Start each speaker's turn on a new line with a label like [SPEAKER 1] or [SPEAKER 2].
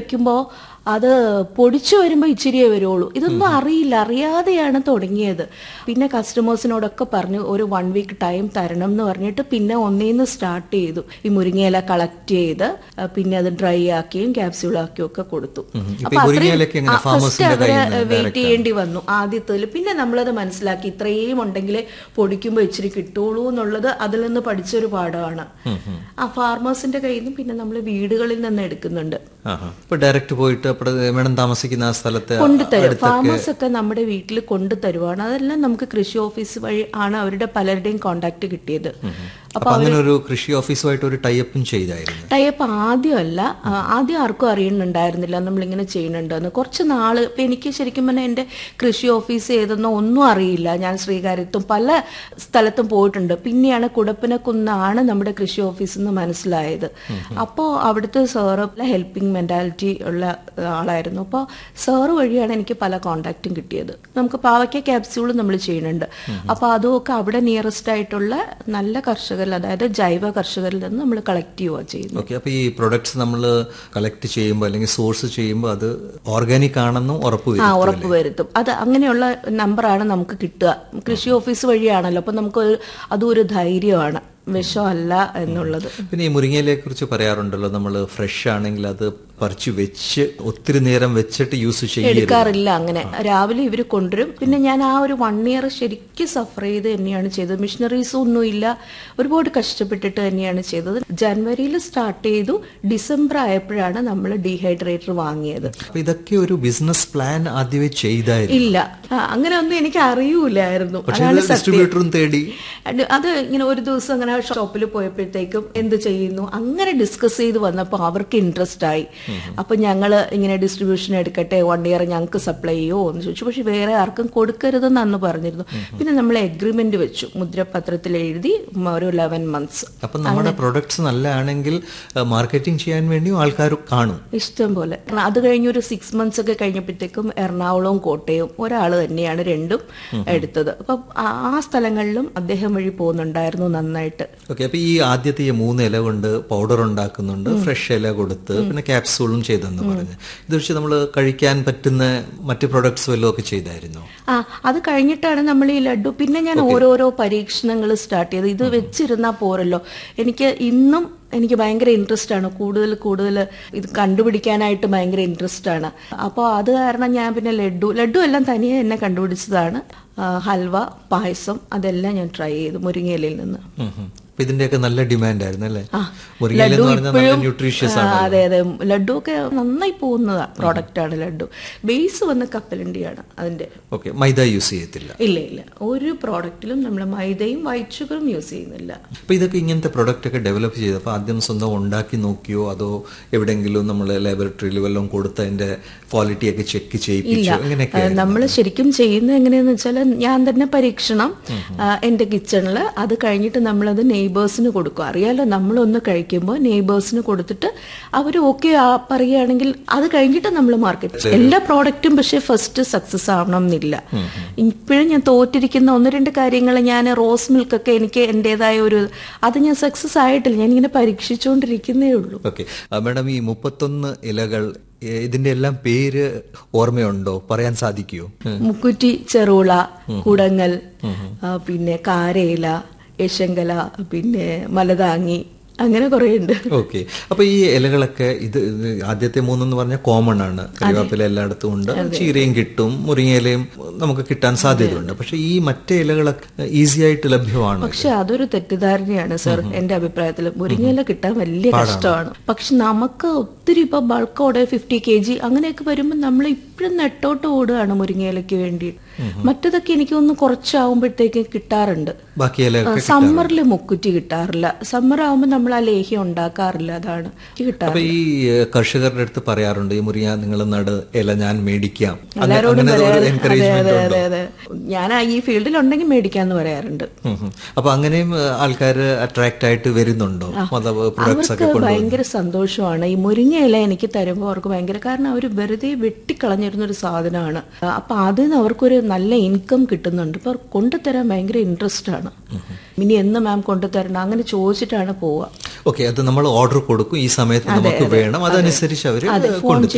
[SPEAKER 1] വെക്കുമ്പോൾ അത് പൊടിച്ചു വരുമ്പോൾ ഇച്ചിരിയേ വരുള്ളൂ ഇതൊന്നും അറിയില്ല അറിയാതെയാണ് തുടങ്ങിയത് പിന്നെ കസ്റ്റമേഴ്സിനോടൊക്കെ പറഞ്ഞു ഒരു വൺ വീക്ക് ടൈം തരണം എന്ന് പറഞ്ഞിട്ട് പിന്നെ ഒന്നേന്ന് സ്റ്റാർട്ട് ചെയ്തു ഈ മുരിങ്ങയില കളക്ട് ചെയ്ത് ആ, പിന്നെ അത് ഡ്രൈ ആക്കിയും ക്യാപ്സ്യൂൾ ആക്കിയും ഒക്കെ കൊടുത്തു
[SPEAKER 2] ഇപ്പൊ ഈ മുരിങ്ങയിലയൊക്കെ എങ്ങനെ farmersന്റെ
[SPEAKER 1] അവര്
[SPEAKER 2] കയ്യിൽ നിന്ന്
[SPEAKER 1] വെയിറ്റ് ചെയ്യേണ്ടി വന്നു ആദ്യത്തിൽ പിന്നെ നമ്മളത് മനസ്സിലാക്കി ഇത്രയും ഉണ്ടെങ്കിലേ പൊടിക്കുമ്പോൾ ഇച്ചിരി കിട്ടുള്ളൂ എന്നുള്ളത് അതിൽ നിന്ന് പഠിച്ചൊരു പാഠമാണ് ആ ഫാർമേഴ്സിന്റെ കയ്യിൽ നിന്ന് പിന്നെ നമ്മൾ വീടുകളിൽ നിന്ന് എടുക്കുന്നുണ്ട്
[SPEAKER 2] ആഹാ. ഇപ്പൊ ഡയറക്റ്റ് പോയിട്ട് അപ്പോൾ മേഡം താമസിക്കുന്ന ആ സ്ഥലത്ത്
[SPEAKER 1] കൊണ്ടുതരും ഫാമേഴ്സ് ഒക്കെ നമ്മുടെ വീട്ടിൽ കൊണ്ടുതരുവാണ് അതെല്ലാം നമുക്ക് കൃഷി ഓഫീസ് വഴി ആണ് അവരുടെ പലരുടെയും കോണ്ടാക്ട് കിട്ടിയത്
[SPEAKER 2] അപ്പൊ അങ്ങനെ ഒരു കൃഷി ഓഫീസുമായിട്ട് ഒരു ടൈപ്പും ചെയ്തായിരുന്നു
[SPEAKER 1] ടൈപ്പ് ആദ്യമല്ല ആ, ആദ്യം ആർക്കും അറിയുന്നുണ്ടായിരുന്നില്ല നമ്മളിങ്ങനെ ചെയ്യുന്നുണ്ടെന്ന് കുറച്ച് നാള് ഇപ്പൊ എനിക്ക് ശരിക്കും പറഞ്ഞാൽ എൻ്റെ കൃഷി ഓഫീസ് ഏതെന്നോ ഒന്നും അറിയില്ല ഞാൻ ശ്രീകാര്യത്തും പല സ്ഥലത്തും പോയിട്ടുണ്ട് പിന്നെയാണ് കുടപ്പനക്കുന്നാണ് നമ്മുടെ കൃഷി ഓഫീസ് എന്ന് മനസ്സിലായത് അപ്പോൾ അവിടുത്തെ സാറ് ഹെൽപ്പിംഗ് മെന്റാലിറ്റി ഉള്ള ആളായിരുന്നു അപ്പോൾ സാറ് വഴിയാണ് എനിക്ക് പല കോണ്ടാക്റ്റും കിട്ടിയത് നമുക്ക് പാവയ്ക്ക ക്യാപ്സ്യൂൾ നമ്മൾ ചെയ്യുന്നുണ്ട് അപ്പോൾ അതുമൊക്കെ അവിടെ നിയറസ്റ്റ് ആയിട്ടുള്ള നല്ല കർഷകരിൽ അതായത് ജൈവ കർഷകരിൽ നിന്ന് നമ്മൾ കളക്ട് ചെയ്യുക ചെയ്യുന്നത്
[SPEAKER 2] ഓക്കെ അപ്പൊ ഈ പ്രൊഡക്ട്സ് നമ്മൾ കളക്ട് ചെയ്യുമ്പോൾ അല്ലെങ്കിൽ സോഴ്സ് ചെയ്യുമ്പോൾ അത് ഓർഗാനിക് ആണെന്നും ഉറപ്പ്
[SPEAKER 1] ആ
[SPEAKER 2] വരും
[SPEAKER 1] ഉറപ്പ് വരുത്തും അത് അങ്ങനെയുള്ള നമ്പറാണ് നമുക്ക് കിട്ടുക കൃഷി ഓഫീസ് വഴിയാണല്ലോ അപ്പൊ നമുക്ക് ഒരു- അതും ഒരു ധൈര്യമാണ് വിഷമല്ല എന്നുള്ളത്
[SPEAKER 2] പിന്നെ ഈ മുരിങ്ങയിലെ കുറിച്ച് പറയാറുണ്ടല്ലോ നമ്മൾ ഫ്രഷ് ആണെങ്കിൽ അത് പറിച്ചു വെച്ച് ഒത്തിരി നേരം വെച്ചിട്ട് യൂസ് ചെയ്യരുത്
[SPEAKER 1] എടുക്കാറില്ല അങ്ങനെ രാവിലെ ഇവർ കൊണ്ടുവരും പിന്നെ ഞാൻ ആ ഒരു വൺ ഇയർ ശരിക്കും സഫർ ചെയ്ത് തന്നെയാണ് ചെയ്തത് മിഷനറീസ് ഒന്നും ഇല്ല ഒരുപാട് കഷ്ടപ്പെട്ടിട്ട് തന്നെയാണ് ചെയ്തത് ജനുവരിയിൽ സ്റ്റാർട്ട് ചെയ്തു ഡിസംബർ ആയപ്പോഴാണ് നമ്മൾ ഡീഹൈഡ്രേറ്റർ വാങ്ങിയത്
[SPEAKER 2] അപ്പൊ ഇതൊക്കെ ഒരു ബിസിനസ് പ്ലാൻ ആദ്യമേ ചെയ്തായിരുന്നു
[SPEAKER 1] ഇല്ല ആ, അങ്ങനെ ഒന്നും എനിക്ക് അറിയൂലായിരുന്നു
[SPEAKER 2] പക്ഷെ
[SPEAKER 1] അതാണ്
[SPEAKER 2] ഇത്
[SPEAKER 1] സത്യം
[SPEAKER 2] ഡിസ്ട്രിബ്യൂട്ടറും തേടി
[SPEAKER 1] അത് അത് ഇങ്ങനെ ഒരു ദിവസം അങ്ങനെ ഷോപ്പിൽ പോയപ്പോഴത്തേക്കും എന്ത് ചെയ്യുന്നു അങ്ങനെ ഡിസ്കസ് ചെയ്ത് വന്നപ്പോൾ അവർക്ക് ഇൻട്രസ്റ്റ് ആയി അപ്പൊ ഞങ്ങൾ ഇങ്ങനെ ഡിസ്ട്രിബ്യൂഷൻ എടുക്കട്ടെ വൺ ഇയർ ഞങ്ങൾക്ക് സപ്ലൈ ചെയ്യുമോ എന്ന് ചോദിച്ചു പക്ഷെ വേറെ ആർക്കും കൊടുക്കരുതെന്ന് അന്ന് പറഞ്ഞിരുന്നു പിന്നെ നമ്മൾ എഗ്രിമെന്റ് വെച്ചു മുദ്രപത്രത്തിൽ എഴുതി മ- ഒരു ലെവൻ മന്ത്സ്
[SPEAKER 2] അപ്പൊ നമ്മുടെ പ്രൊഡക്ട്സ് നല്ലതാണെങ്കിൽ മാർക്കറ്റിംഗ് ചെയ്യാൻ വേണ്ടിയും ആൾക്കാർ കാണും
[SPEAKER 1] ഇഷ്ടം പോലെ കാരണം അത് കഴിഞ്ഞ് ഒരു സിക്സ് മന്ത്സ് ഒക്കെ കഴിഞ്ഞപ്പോഴത്തേക്കും എറണാകുളവും കോട്ടയവും ഒരാൾ തന്നെയാണ് രണ്ടും എടുത്തത് അപ്പൊ ആ- ആ സ്ഥലങ്ങളിലും അദ്ദേഹം വഴി പോകുന്നുണ്ടായിരുന്നു നന്നായിട്ട്
[SPEAKER 2] ഓക്കെ അപ്പൊ ഈ ആദ്യത്തെ ഈ മൂന്ന് ഇല കൊണ്ട് പൗഡർ ഉണ്ടാക്കുന്നുണ്ട് ഫ്രഷ് ഇല കൊടുത്ത് പിന്നെ ക്യാപ്സൂളും ചെയ്തെന്ന് പറഞ്ഞു ഇത് വെച്ച് നമ്മൾ കഴിക്കാൻ പറ്റുന്ന മറ്റ് പ്രൊഡക്ട്സ് വല്ലതും ഒക്കെ ചെയ്തായിരുന്നോ
[SPEAKER 1] ആ അത് കഴിഞ്ഞിട്ടാണ് നമ്മൾ ഈ ലഡു പിന്നെ ഞാൻ ഓരോരോ പരീക്ഷണങ്ങൾ സ്റ്റാർട്ട് ചെയ്തത് ഇത് വെച്ചിരുന്നാൽ പോരല്ലോ എനിക്ക് ഇന്നും എനിക്ക് ഭയങ്കര ഇൻട്രസ്റ്റ് ആണ് കൂടുതൽ കൂടുതൽ ഇത് കണ്ടുപിടിക്കാനായിട്ട് ഭയങ്കര ഇൻട്രസ്റ്റ് ആണ് അപ്പോൾ അത് കാരണം ഞാൻ പിന്നെ ലഡു ലഡു എല്ലാം തനിയെ എന്നെ കണ്ടുപിടിച്ചതാണ് ആ, ഹൽവ പായസം അതെല്ലാം ഞാൻ ട്രൈ ചെയ്തു മുരിങ്ങയിലയിൽ നിന്ന്
[SPEAKER 2] ഉം ഉം. അപ്പൊ ഇതിന്റെയൊക്കെ നല്ല ഡിമാൻഡ് ആയിരുന്നു അല്ലേ
[SPEAKER 1] ആ,
[SPEAKER 2] മുരിങ്ങയില എന്ന്
[SPEAKER 1] ലഡു
[SPEAKER 2] പറഞ്ഞാൽ നല്ല
[SPEAKER 1] ഇപ്പോഴും
[SPEAKER 2] ന്യൂട്രീഷ്യസ്
[SPEAKER 1] ആ,
[SPEAKER 2] ആണ്
[SPEAKER 1] അതെ അതെ ലഡു ഒക്കെ നന്നായി പോകുന്ന പ്രോഡക്റ്റ് ആണ് ലഡു ബേസ് വന്ന് കപ്പലണ്ടിയാണ് അതിന്റെ
[SPEAKER 2] ഓക്കെ മൈദ യൂസ് ചെയ്യത്തില്ല
[SPEAKER 1] ഇല്ല ഇല്ല ഒരു പ്രോഡക്റ്റിലും നമ്മൾ മൈദയും വൈറ്റ് ഷുഗറും യൂസ് ചെയ്യുന്നില്ല
[SPEAKER 2] അപ്പൊ ഇതൊക്കെ ഇങ്ങനത്തെ പ്രൊഡക്റ്റ് ഒക്കെ ഡെവലപ്പ് ചെയ്തപ്പോൾ ആദ്യം സ്വന്തം ഉണ്ടാക്കി നോക്കിയോ അതോ എവിടെങ്കിലും നമ്മൾ ലാബറട്ടറിയിൽ വല്ലതും കൊടുത്ത് അതിന്റെ ക്വാളിറ്റി ഒക്കെ ചെക്ക് ചെയ്യിപ്പിച്ചോ എങ്ങനെയൊക്കെ
[SPEAKER 1] നമ്മൾ ശരിക്കും ചെയ്യുന്നത് എങ്ങനെയാന്ന് വെച്ചാൽ ഞാൻ തന്നെ പരീക്ഷണം ആ, എന്റെ കിച്ചണിൽ അത് കഴിഞ്ഞിട്ട് നമ്മളത് നെയ്ബേഴ്സിന് കൊടുക്കും അറിയാലോ നമ്മളൊന്ന് കഴിക്കുമ്പോൾ നെയ്ബേഴ്സിന് കൊടുത്തിട്ട് അവർ ഓക്കെ പറയുകയാണെങ്കിൽ അത് കഴിഞ്ഞിട്ട് നമ്മൾ മാർക്കറ്റ് എല്ലാ പ്രോഡക്റ്റും പക്ഷെ ഫസ്റ്റ് സക്സസ് ആവണം എന്നില്ല ഇപ്പോഴും ഞാൻ തോറ്റിരിക്കുന്ന ഒന്ന് രണ്ട് കാര്യങ്ങൾ ഞാൻ റോസ് മിൽക്ക് ഒക്കെ എനിക്ക് എന്റേതായ ഒരു അത് ഞാൻ സക്സസ് ആയിട്ടില്ല ഞാൻ ഇങ്ങനെ പരീക്ഷിച്ചുകൊണ്ടിരിക്കുന്നേ ഉള്ളൂ
[SPEAKER 2] ഓക്കെ മാഡം ഈ മുപ്പത്തൊന്ന് ഇലകൾ ഏ, ഇതിന്റെ എല്ലാം പേര് ഓർമ്മയുണ്ടോ പറയാൻ സാധിക്കുമോ
[SPEAKER 1] മുക്കുറ്റി ചെറുള കുടങ്ങൽ ആ, പിന്നെ കാരയില യശങ്കല പിന്നെ മലതാങ്ങി അങ്ങനെ കുറേ ഉണ്ട്
[SPEAKER 2] ഓക്കെ അപ്പൊ ഈ ഇലകളൊക്കെ ഇത് ഇത് ആദ്യത്തെ മൂന്നെന്ന് പറഞ്ഞാൽ കോമൺ ആണ് കറിവേപ്പില എല്ലായിടത്തും ഉണ്ട് ചീരയും കിട്ടും മുരിങ്ങയിലയും നമുക്ക് കിട്ടാൻ സാധ്യതയുണ്ട് പക്ഷെ ഈ മറ്റേ ഇലകളൊക്കെ ഈസി ആയിട്ട് ലഭ്യമാണ്
[SPEAKER 1] പക്ഷെ അതൊരു തെറ്റിദ്ധാരണയാണ് സർ എന്റെ അഭിപ്രായത്തിൽ മുരിങ്ങയില കിട്ടാൻ വലിയ കഷ്ടമാണ് പക്ഷെ നമുക്ക് ഒത്തിരി ഇപ്പൊ ബൾക്കോടെ ഫിഫ്റ്റി കെ ജി അങ്ങനെയൊക്കെ വരുമ്പോൾ നമ്മൾ ഇപ്പോഴും നെട്ടോട്ട് ഓടുകയാണ് മുരിങ്ങയിലയ്ക്ക് വേണ്ടി മറ്റതൊക്കെ എനിക്ക് ഒന്ന് കുറച്ചാവുമ്പോഴത്തേക്ക് കിട്ടാറുണ്ട്
[SPEAKER 2] ബാക്കി ഇലയൊക്കെ
[SPEAKER 1] സമ്മറിൽ മുക്കുറ്റി കിട്ടാറില്ല സമ്മർ ആവുമ്പോൾ നമ്മൾ ആ ലേഹ്യം ഉണ്ടാക്കാറില്ല അതാണ് എനിക്ക് കിട്ടാറ്
[SPEAKER 2] അപ്പൊ ഈ ഏഹ്, കർഷകരുടെ അടുത്ത് പറയാറുണ്ട് ഈ മുരിങ്ങ നിങ്ങൾ നട് ഇല ഞാൻ മേടിക്കാം അങ്ങനെ-
[SPEAKER 1] എല്ലാരോടും
[SPEAKER 2] അങ്ങനെ ഒരു
[SPEAKER 1] പറയാറ് അതെ
[SPEAKER 2] എൻകറേജ്മെന്റ്
[SPEAKER 1] അതെ
[SPEAKER 2] ഉണ്ടോ
[SPEAKER 1] അതെ അതെ ഞാൻ ആ ഈ ഫീൽഡിൽ ഉണ്ടെങ്കിൽ മേടിക്കാന്ന് പറയാറുണ്ട്
[SPEAKER 2] ഉം ഉം. അപ്പൊ അങ്ങനെയും ആൾക്കാർ അട്രാക്ട് ആയിട്ട് വരുന്നുണ്ടോ പ്രൊഡക്ട്സ് ഒക്കെ
[SPEAKER 1] അവർക്ക് ഭയങ്കര സന്തോഷമാണ് ഈ മുരിങ്ങയില എനിക്ക് തരുമ്പോൾ അവർക്ക് ഭയങ്കര കാരണം അവർ വെറുതെ വെട്ടിക്കളഞ്ഞിരുന്ന ഒരു സാധനമാണ് അപ്പൊ അതിൽ നിന്ന് അവർക്കൊരു നല്ല ഇൻകം കിട്ടുന്നുണ്ട് അപ്പൊ അവർക്ക് കൊണ്ടുതരാൻ ഭയങ്കര ഇൻട്രസ്റ്റ് ആണ് ഇനി എന്ന് മാം കൊണ്ടുതരണം അങ്ങനെ ചോദിച്ചിട്ടാണ് പോവുക
[SPEAKER 2] ഓക്കെ അത് നമ്മൾ ഓർഡർ കൊടുക്കും ഈ സമയത്ത് നമുക്ക് വേണം അതനുസരിച്ച് അവർ
[SPEAKER 1] അതെ ഫോൺ
[SPEAKER 2] കൊണ്ടു